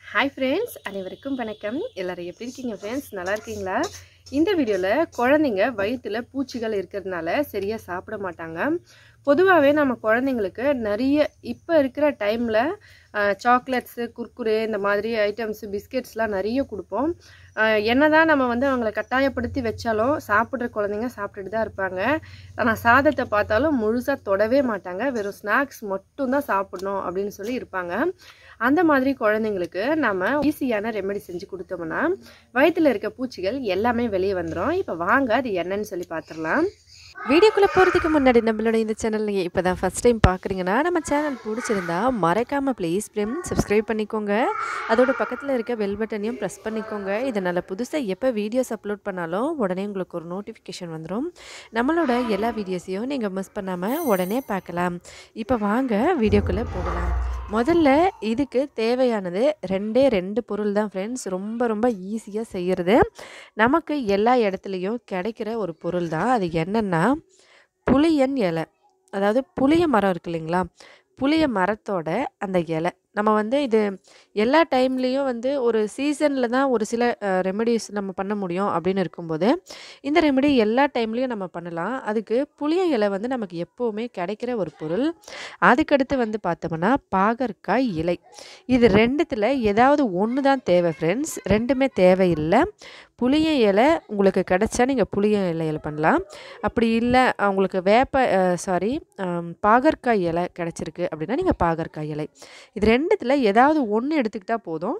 hi friends அனைவருக்கும் வணக்கம் எல்லாரும் எப்படி இருக்கீங்க ஃப்ரெண்ட்ஸ் நல்லா இருக்கீங்களா இந்த வீடியோவில் குழந்தைங்க வயிற்றில் பூச்சிகள் இருக்கிறதுனால சரியாக சாப்பிட மாட்டாங்க பொதுவாகவே நம்ம குழந்தைங்களுக்கு நிறைய இப்போ இருக்கிற டைமில் சாக்லேட்ஸு குர்குரே இந்த மாதிரி ஐட்டம்ஸு பிஸ்கெட்ஸ்லாம் நிறைய கொடுப்போம் என்னதான் நம்ம வந்து அவங்கள கட்டாயப்படுத்தி வச்சாலும் சாப்பிட்ற குழந்தைங்க சாப்பிட்டுட்டு தான் இருப்பாங்க ஆனால் சாதத்தை பார்த்தாலும் முழுசாக தொடவே மாட்டாங்க வெறும் ஸ்நாக்ஸ் மட்டும் தான் சாப்பிடணும் அப்படின்னு சொல்லி இருப்பாங்க அந்த மாதிரி குழந்தைங்களுக்கு நம்ம ஈஸியான ரெமெடி செஞ்சு கொடுத்தோம்னா வயிற்றில் இருக்க பூச்சிகள் எல்லாமே வெளியே வந்துடும் இப்போ வாங்க அது என்னன்னு சொல்லி பார்த்துடலாம் வீடியோக்குள்ளே போகிறதுக்கு முன்னாடி நம்மளோட இந்த சேனல் நீங்கள் இப்போ தான் ஃபஸ்ட் டைம் பார்க்குறீங்கன்னா நம்ம சேனல் பிடிச்சிருந்தா மறக்காமல் ப்ளீஸ் ஃப்ரெண்ட் சப்ஸ்கிரைப் பண்ணிக்கோங்க அதோட பக்கத்தில் இருக்க பெல் பட்டனையும் ப்ரெஸ் பண்ணிக்கோங்க இதனால் புதுசாக எப்போ வீடியோஸ் அப்லோட் பண்ணாலும் உடனே உங்களுக்கு ஒரு நோட்டிஃபிகேஷன் வந்துடும் நம்மளோட எல்லா வீடியோஸையும் நீங்கள் மிஸ் பண்ணாமல் உடனே பார்க்கலாம் இப்போ வாங்க வீடியோக்குள்ளே போகலாம் முதல்ல இதுக்கு தேவையானது ரெண்டே ரெண்டு பொருள் தான் ஃப்ரெண்ட்ஸ் ரொம்ப ரொம்ப ஈஸியாக செய்கிறது நமக்கு எல்லா இடத்துலையும் கிடைக்கிற ஒரு பொருள் தான் அது என்னென்னா புளியன் இலை அதாவது புளிய மரம் இருக்கு இல்லைங்களா புளிய மரத்தோட அந்த இலை நம்ம வந்து இது எல்லா டைம்லேயும் வந்து ஒரு சீசனில் தான் ஒரு சில ரெமெடிஸ் நம்ம பண்ண முடியும் அப்படின்னு இருக்கும்போது இந்த ரெமெடி எல்லா டைம்லேயும் நம்ம பண்ணலாம் அதுக்கு புளிய இலை வந்து நமக்கு எப்போவுமே கிடைக்கிற ஒரு பொருள் அதுக்கடுத்து வந்து பார்த்தோம்னா பாகற்காய் இலை இது ரெண்டுத்தில் ஏதாவது ஒன்று தான் தேவை ஃப்ரெண்ட்ஸ் ரெண்டுமே தேவையில்லை புளிய இலை உங்களுக்கு கிடைச்சா நீங்கள் புளிய இலையில் பண்ணலாம் அப்படி இல்லை உங்களுக்கு வேப்ப சாரி பாகற்காய் இலை கிடச்சிருக்கு அப்படின்னா நீங்கள் பாகற்காய் இலை இது ரெண்டுத்தில் ஏதாவது ஒன்று எடுத்துக்கிட்டால் போதும்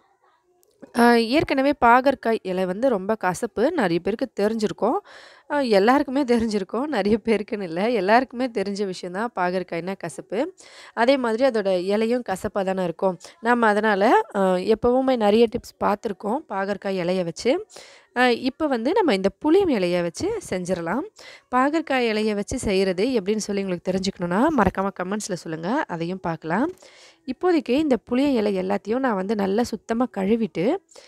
ஏற்கனவே பாகற்காய் இலை வந்து ரொம்ப கசப்பு நிறைய பேருக்கு தெரிஞ்சிருக்கும் எல்லாருக்குமே தெரிஞ்சிருக்கும் நிறைய பேருக்குன்னு இல்லை எல்லாருக்குமே தெரிஞ்ச விஷயந்தான் பாகற்காய்னா கசப்பு அதே மாதிரி அதோட இலையும் கசப்பாக தானே இருக்கும் நம்ம அதனால் எப்போவுமே நிறைய டிப்ஸ் பார்த்துருக்கோம் பாகற்காய் இலையை வச்சு இப்போ வந்து நம்ம இந்த புளி இலையை வச்சு செஞ்சிடலாம் பாகற்காய் இலையை வச்சு செய்கிறது எப்படின்னு சொல்லி உங்களுக்கு தெரிஞ்சுக்கணுன்னா மறக்காமல் கமெண்ட்ஸில் சொல்லுங்கள் அதையும் பார்க்கலாம் இப்போதைக்கு இந்த புளிய இலை எல்லாத்தையும் நான் வந்து நல்லா சுத்தமாக கழுவிட்டு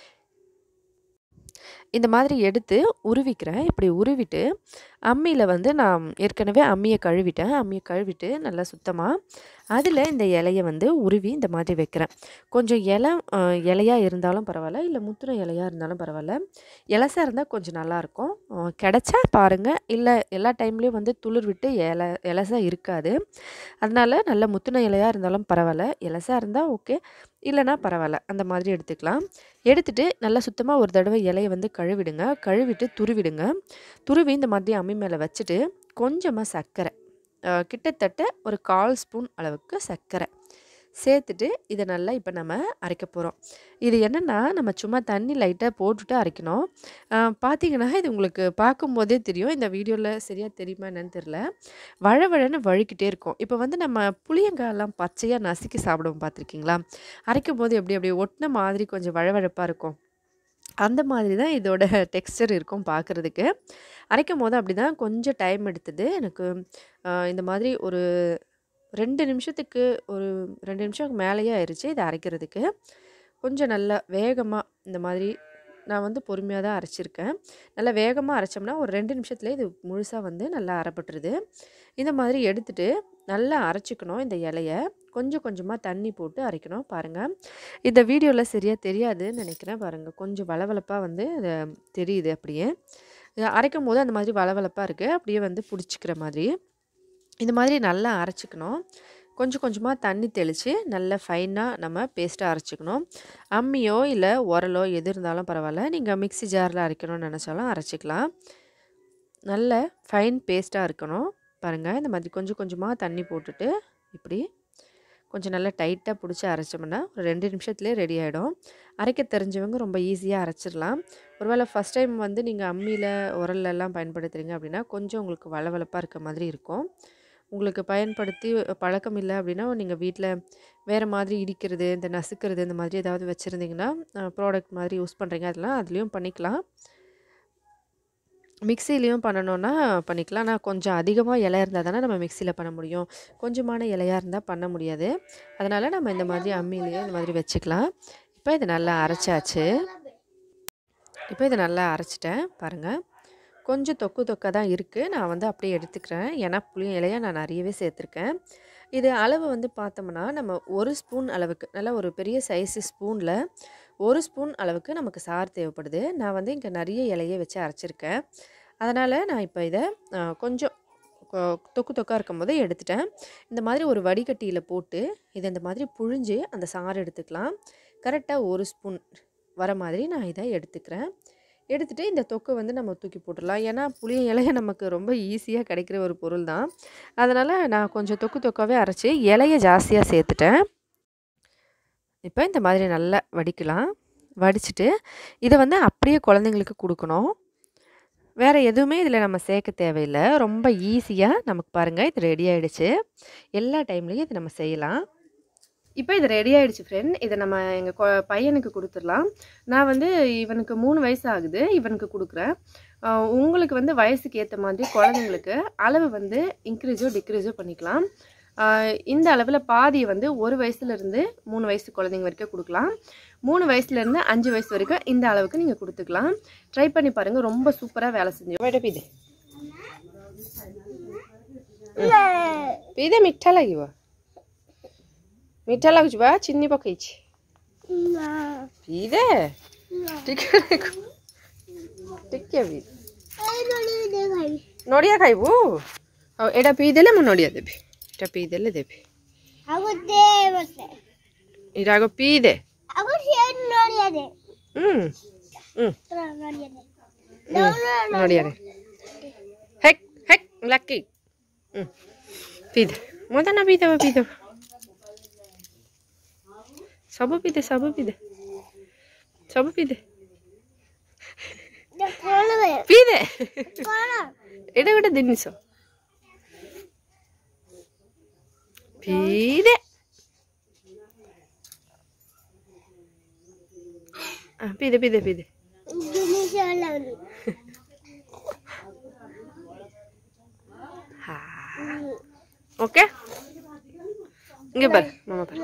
இந்த மாதிரி எடுத்து உருவிக்கிறேன் இப்படி உருவிட்டு அம்மியில் வந்து நான் ஏற்கனவே அம்மியை கழுவிட்டேன் அம்மியை கழுவிட்டு நல்லா சுத்தமாக அதில் இந்த இலையை வந்து உருவி இந்த மாதிரி வைக்கிறேன் கொஞ்சம் இலை இலையாக இருந்தாலும் பரவாயில்ல இல்லை முத்துன இலையாக இருந்தாலும் பரவாயில்ல இலசாக இருந்தால் கொஞ்சம் நல்லாயிருக்கும் கிடச்சா பாருங்கள் இல்லை எல்லா டைம்லேயும் வந்து துளிர் விட்டு இலை இலசாக இருக்காது அதனால் நல்ல முத்துன இலையாக இருந்தாலும் பரவாயில்ல இலசாக இருந்தால் ஓகே இல்லைனா பரவாயில்ல அந்த மாதிரி எடுத்துக்கலாம் எடுத்துகிட்டு நல்லா சுத்தமாக ஒரு தடவை இலையை வந்து கழுவிடுங்க கழுவிட்டு துருவிடுங்க துருவி இந்த மாதிரி அம்மி மேலே வச்சுட்டு கொஞ்சமாக சர்க்கரை கிட்டத்தட்ட ஒரு கால் ஸ்பூன் அளவுக்கு சர்க்கரை சேர்த்துட்டு இதை நல்லா இப்போ நம்ம அரைக்க போகிறோம் இது என்னென்னா நம்ம சும்மா தண்ணி லைட்டாக போட்டுட்டு அரைக்கணும் பார்த்தீங்கன்னா இது உங்களுக்கு பார்க்கும்போதே தெரியும் இந்த வீடியோவில் சரியாக தெரியுமா என்னன்னு தெரில வழவழன்னு வழுக்கிட்டே இருக்கும் இப்போ வந்து நம்ம புளியங்காயெல்லாம் பச்சையாக நசுக்கி சாப்பிடுவோம் பார்த்துருக்கீங்களா அரைக்கும் போது எப்படி அப்படியே ஒட்டின மாதிரி கொஞ்சம் வழவழப்பாக இருக்கும் அந்த மாதிரி தான் இதோட டெக்ஸ்டர் இருக்கும் பார்க்குறதுக்கு அரைக்கும் போது அப்படி தான் கொஞ்சம் டைம் எடுத்தது எனக்கு இந்த மாதிரி ஒரு ரெண்டு நிமிஷத்துக்கு ஒரு ரெண்டு நிமிஷம் மேலேயே ஆயிடுச்சு இதை அரைக்கிறதுக்கு கொஞ்சம் நல்லா வேகமாக இந்த மாதிரி நான் வந்து பொறுமையாக தான் அரைச்சிருக்கேன் நல்லா வேகமாக அரைச்சோம்னா ஒரு ரெண்டு நிமிஷத்துலேயே இது முழுசாக வந்து நல்லா அரைப்பட்டுருது இந்த மாதிரி எடுத்துகிட்டு நல்லா அரைச்சிக்கணும் இந்த இலையை கொஞ்சம் கொஞ்சமாக தண்ணி போட்டு அரைக்கணும் பாருங்கள் இந்த வீடியோவில் சரியாக தெரியாதுன்னு நினைக்கிறேன் பாருங்கள் கொஞ்சம் வளவளப்பாக வந்து அதை தெரியுது அப்படியே அரைக்கும் போது அந்த மாதிரி வளவளப்பாக இருக்குது அப்படியே வந்து பிடிச்சிக்கிற மாதிரி இந்த மாதிரி நல்லா அரைச்சிக்கணும் கொஞ்சம் கொஞ்சமாக தண்ணி தெளித்து நல்லா ஃபைனாக நம்ம பேஸ்ட்டாக அரைச்சிக்கணும் அம்மியோ இல்லை உரலோ எது இருந்தாலும் பரவாயில்ல நீங்கள் மிக்சி ஜாரில் அரைக்கணும்னு நினச்சாலும் அரைச்சிக்கலாம் நல்ல ஃபைன் பேஸ்ட்டாக இருக்கணும் பாருங்கள் இந்த மாதிரி கொஞ்சம் கொஞ்சமாக தண்ணி போட்டுட்டு இப்படி கொஞ்சம் நல்லா டைட்டாக பிடிச்சி அரைச்சோம்னா ஒரு ரெண்டு நிமிஷத்துலேயே ரெடி ஆகிடும் அரைக்க தெரிஞ்சவங்க ரொம்ப ஈஸியாக அரைச்சிடலாம் ஒருவேளை ஃபஸ்ட் டைம் வந்து நீங்கள் அம்மியில் உரல்லலாம் பயன்படுத்துகிறீங்க அப்படின்னா கொஞ்சம் உங்களுக்கு வளவளப்பாக இருக்க மாதிரி இருக்கும் உங்களுக்கு பயன்படுத்தி பழக்கம் இல்லை அப்படின்னா நீங்கள் வீட்டில் வேறு மாதிரி இடிக்கிறது இந்த நசுக்கிறது இந்த மாதிரி ஏதாவது வச்சுருந்தீங்கன்னா ப்ராடக்ட் மாதிரி யூஸ் பண்ணுறீங்க அதெல்லாம் அதுலேயும் பண்ணிக்கலாம் மிக்சிலையும் பண்ணணுன்னா பண்ணிக்கலாம் ஆனால் கொஞ்சம் அதிகமாக இலை இருந்தால் தானே நம்ம மிக்சியில் பண்ண முடியும் கொஞ்சமான இலையாக இருந்தால் பண்ண முடியாது அதனால் நம்ம இந்த மாதிரி அம்மிலேயே இந்த மாதிரி வச்சுக்கலாம் இப்போ இதை நல்லா அரைச்சாச்சு இப்போ இதை நல்லா அரைச்சிட்டேன் பாருங்கள் கொஞ்சம் தொக்கு தொக்காக தான் இருக்குது நான் வந்து அப்படியே எடுத்துக்கிறேன் ஏன்னா புளிய இலையை நான் நிறையவே சேர்த்துருக்கேன் இது அளவு வந்து பார்த்தோம்னா நம்ம ஒரு ஸ்பூன் அளவுக்கு நல்லா ஒரு பெரிய சைஸு ஸ்பூனில் ஒரு ஸ்பூன் அளவுக்கு நமக்கு சாறு தேவைப்படுது நான் வந்து இங்கே நிறைய இலையை வச்சு அரைச்சிருக்கேன் அதனால் நான் இப்போ இதை ஆ, கொஞ்சம் கொ- தொக்கு தொக்காக இருக்கும் போதே எடுத்துட்டேன் இந்த மாதிரி ஒரு வடிகட்டியில் போட்டு இதை இந்த மாதிரி புழிஞ்சு அந்த சாறு எடுத்துக்கலாம் கரெக்டாக ஒரு ஸ்பூன் வர மாதிரி நான் இதை எடுத்துக்கிறேன் எடுத்துகிட்டு இந்த தொக்கை வந்து நம்ம தூக்கி போட்டுடலாம் ஏன்னா புளிய இலைய நமக்கு ரொம்ப ஈஸியாக கிடைக்கிற ஒரு பொருள் தான் அதனால் நான் கொஞ்சம் தொக்கு தொக்காவே அரைச்சி இலைய ஜாஸ்தியாக சேர்த்துட்டேன் இப்போ இந்த மாதிரி நல்லா வடிக்கலாம் வடிச்சிட்டு இதை வந்து அப்படியே குழந்தைங்களுக்கு கொடுக்கணும் வேறு எதுவுமே இதில் நம்ம சேர்க்க தேவையில்லை ரொம்ப ஈஸியாக நமக்கு பாருங்கள் இது ரெடி ஆயிடுச்சு எல்லா டைம்லேயும் இது நம்ம செய்யலாம் இப்போ இது ரெடி ஆயிடுச்சு ஃப்ரெண்ட் இதை நம்ம எங்கள் பையனுக்கு கொடுத்துடலாம் நான் வந்து இவனுக்கு மூணு வயசு ஆகுது இவனுக்கு கொடுக்குறேன் ஆஹ் உங்களுக்கு வந்து வயசுக்கு ஏற்ற மாதிரி குழந்தைங்களுக்கு அளவு வந்து இன்க்ரீஸோ டிக்ரீஸோ பண்ணிக்கலாம் ஆஹ் இந்த அளவில் பாதியை வந்து ஒரு வயசுலேருந்து மூணு வயசு குழந்தைங்க வரைக்கும் கொடுக்கலாம் மூணு வயசுலேருந்து அஞ்சு வயசு வரைக்கும் இந்த அளவுக்கு நீங்கள் கொடுத்துக்கலாம் ட்ரை பண்ணி பாருங்கள் ரொம்ப சூப்பராக வேலை செஞ்சு बेटा पी दे पी दे मिठा ଲାଗିବ ମିଠା ଲାଗୁଛି ବା ଚିନି ପକେଇଛି ପିଇ ଦେ ଟିକେ ଟିକେ ପିଇ ନଡ଼ିଆ ଖାଇବୁ ହଉ ଏଇଟା ପିଇଦେଲେ ମୁଁ ନଡ଼ିଆ ଦେବି ଏଇଟା ପିଇଦେଲେ ଦେବି ଏଇଟା ଆଗ ପିଇଦେ ହୁଁ ହୁଁ ନଡ଼ିଆରେ ହେକ୍ ହେକ୍ ଲାକି ହୁଁ ପିଇଦେ ମତେ ନା ପିଇଦେବ ପିଇଦେବ ସବୁ ପିଇଦେ ସବୁ ପିଇଦେ ସବୁ ପିଇଦେ ପିଇଦେ ଏଇଟା ଗୋଟେ ଜିନିଷ ପିଇଦେ ଆ, ପିଇଦେ ପିଇଦେ ପିଇଦେ ಹಾ ಓಕೆ ಹಿಂಗೆ ಬರ್ರಿ ಮಾಮ ಬರ್ರಿ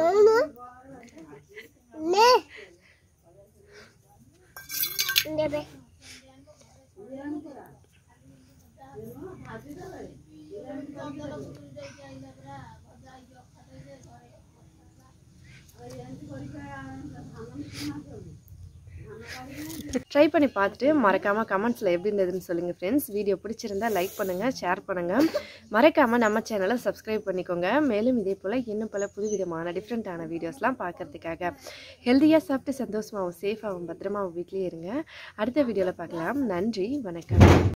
ட்ரை பண்ணி பார்த்துட்டு மறக்காமல் கமெண்ட்ஸில் எப்படி இருந்ததுன்னு சொல்லுங்கள் ஃப்ரெண்ட்ஸ் வீடியோ பிடிச்சிருந்தா லைக் பண்ணுங்கள் ஷேர் பண்ணுங்கள் மறக்காமல் நம்ம சேனலை சப்ஸ்கிரைப் பண்ணிக்கோங்க மேலும் இதே போல் இன்னும் பல புதுவிதமான டிஃப்ரெண்ட்டான வீடியோஸ்லாம் பார்க்கறதுக்காக ஹெல்த்தியாக சாப்பிட்டு சந்தோஷமாகவும் சேஃபாகவும் பத்திரமாவும் வீட்லேயே இருங்க அடுத்த வீடியோவில் பார்க்கலாம் நன்றி வணக்கம்